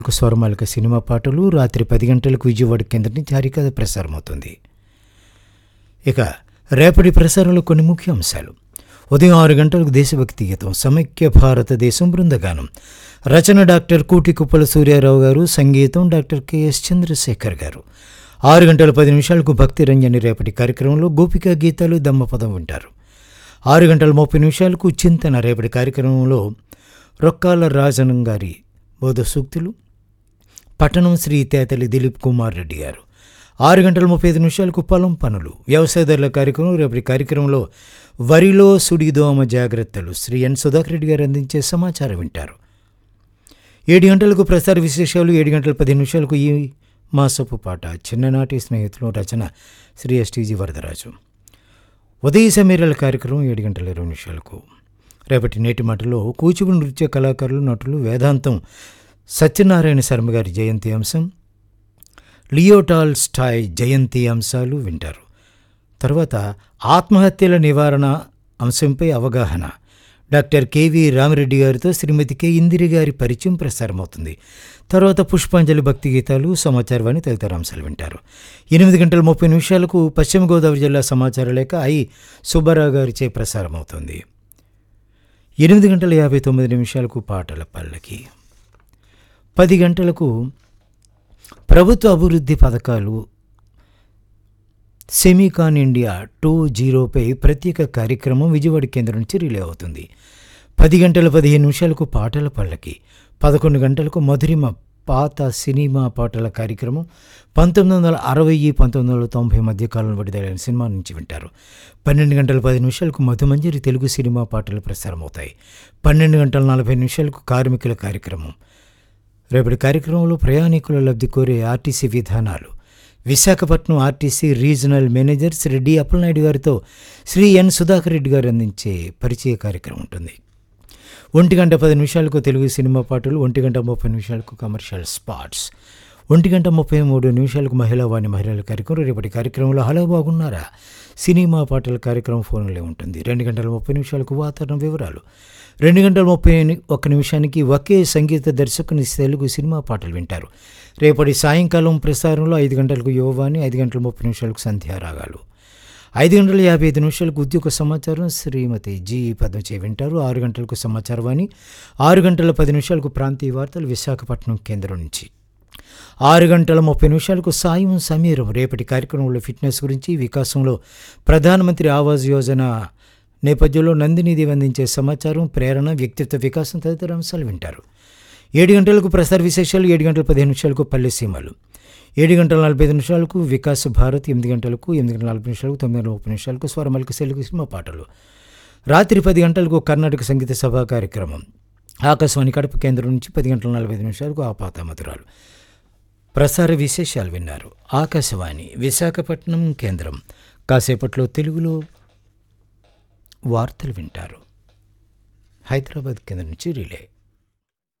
స్వరమాలిక cinema పాటలు రాత్రి పది గంటలకు విజయవాడ కేంద్రం నుంచి హరికథ ప్రసారమవుతుంది ఇక రేపటి ప్రసారంలో కొన్ని ముఖ్య అంశాలు ఉదయం ఆరు గంటలకు దేశభక్తి గీతం సమైక్య భారతదేశం బృందగానం రచన డాక్టర్ కూటి కుప్పల సూర్యారావు గారు సంగీతం డాక్టర్ కెఎస్ చంద్రశేఖర్ గారు ఆరు గంటల పది నిమిషాలకు భక్తి రంజని రేపటి కార్యక్రమంలో గోపికా గీతాలు దమ్మపదం వింటారు ఆరు గంటల ముప్పై నిమిషాలకు చింతన రేపటి కార్యక్రమంలో రొక్కాల రాజనం గారి బోధ సూక్తులు పట్టణం శ్రీ తేతలి దిలీప్ కుమార్ రెడ్డి గారు ఆరు గంటల ముప్పై ఐదు నిమిషాలకు పొలం పనులు వ్యవసాయదారుల కార్యక్రమం రేపటి కార్యక్రమంలో వరిలో సుడిదోమ జాగ్రత్తలు శ్రీ ఎన్ సుధాకర్ రెడ్డి గారు అందించే సమాచారం వింటారు ఏడు గంటలకు ప్రసార విశేషాలు ఏడు గంటల పది నిమిషాలకు ఈ మాసపు పాట చిన్ననాటి స్నేహితులు రచన శ్రీ ఎస్టీజీ వరదరాజు ఉదయ సమీరాల కార్యక్రమం ఏడు గంటల ఇరవై నిమిషాలకు రేపటి నేటి మాటలో కూచిపూడి నృత్య కళాకారులు నటులు వేదాంతం సత్యనారాయణ శర్మ గారి జయంతి అంశం లియోటాల్ స్టాయ్ జయంతి అంశాలు వింటారు తర్వాత ఆత్మహత్యల నివారణ అంశంపై అవగాహన డాక్టర్ కెవి రామిరెడ్డి గారితో శ్రీమతి కె ఇందిరి గారి పరిచయం ప్రసారమవుతుంది తర్వాత పుష్పాంజలి భక్తి గీతాలు సమాచారవాణి తదితర అంశాలు వింటారు ఎనిమిది గంటల ముప్పై నిమిషాలకు పశ్చిమ గోదావరి జిల్లా సమాచార లేఖ ఐ సుబ్బారావు గారిచే ప్రసారమవుతుంది ఎనిమిది గంటల యాభై తొమ్మిది నిమిషాలకు పాటల పల్లకి పది గంటలకు ప్రభుత్వ అభివృద్ధి పథకాలు సెమీకాన్ ఇండియా టూ జీరోపై ప్రత్యేక కార్యక్రమం విజయవాడ కేంద్రం నుంచి రిలే అవుతుంది పది గంటల పదిహేను నిమిషాలకు పాటల పల్లకి పదకొండు గంటలకు మధురిమ పాత సినిమా పాటల కార్యక్రమం పంతొమ్మిది వందల అరవై పంతొమ్మిది వందల తొంభై మధ్య కాలంలో విడుదలైన సినిమా నుంచి వింటారు పన్నెండు గంటల పది నిమిషాలకు మధుమంజరి తెలుగు సినిమా పాటలు ప్రసారమవుతాయి పన్నెండు గంటల నలభై నిమిషాలకు కార్మికుల కార్యక్రమం రేపటి కార్యక్రమంలో ప్రయాణికుల లబ్ధి కోరే ఆర్టీసీ విధానాలు Visakhapatnam RTC regional manager Shri D Appalanaidu గారితో శ్రీ ఎన్ సుధాకర్ రెడ్డి గారు అందించే పరిచయ కార్యక్రమం ఉంటుంది ఒంటి గంట పది నిమిషాలకు తెలుగు సినిమా పాటలు ఒంటి గంట ముప్పై నిమిషాలకు కమర్షియల్ స్పాట్స్ ఒంటి గంట ముప్పై మూడు నిమిషాలకు మహిళా వాణి మహిళల కార్యక్రమం రేపటి కార్యక్రమంలో హలో బాగున్నారా సినిమా పాటల కార్యక్రమం ఫోన్లో ఉంటుంది రెండు గంటల ముప్పై నిమిషాలకు వాతావరణ వివరాలు రెండు గంటల ముప్పై ఒక్క నిమిషానికి ఒకే సంగీత దర్శకుని తెలుగు సినిమా పాటలు వింటారు రేపటి సాయంకాలం ప్రసారంలో ఐదు గంటలకు యువవాణి ఐదు గంటల ముప్పై నిమిషాలకు సంధ్యారాగాలు ఐదు గంటల యాభై ఐదు నిమిషాలకు ఉద్యోగ సమాచారం శ్రీమతి జి పద్మచే వింటారు ఆరు గంటలకు సమాచారవాణి ఆరు గంటల పది నిమిషాలకు ప్రాంతీయ వార్తలు విశాఖపట్నం కేంద్రం నుంచి ఆరు గంటల ముప్పై నిమిషాలకు సాయం సమీరం రేపటి కార్యక్రమంలో ఫిట్నెస్ గురించి వికాసంలో ప్రధానమంత్రి ఆవాస్ యోజన నేపథ్యంలో నందినిదేవి అందించే సమాచారం ప్రేరణ వ్యక్తిత్వ వికాసం తదితర అంశాలు వింటారు ఏడు గంటలకు ప్రసార విశేషాలు ఏడు గంటల పదిహేను నిమిషాలకు పల్లె సీమలు ఏడు గంటల నలభై ఐదు నిమిషాలకు వికాస్ భారత్ ఎనిమిది గంటలకు ఎనిమిది గంటల నలభై నిమిషాలకు తొమ్మిది గంటల ముప్పై నిమిషాలకు స్వరమలిక సెలుగు సినిమా పాటలు రాత్రి పది గంటలకు కర్ణాటక సంగీత సభా కార్యక్రమం ఆకాశవాణి కడప కేంద్రం నుంచి పది గంటల నలభై ఐదు నిమిషాలకు ఆపాత మధురాలు ప్రసార విశేషాలు విన్నారు ఆకాశవాణి విశాఖపట్నం కేంద్రం కాసేపట్లో తెలుగులో వార్తలు వింటారు హైదరాబాద్ కేంద్రం నుంచి రిలే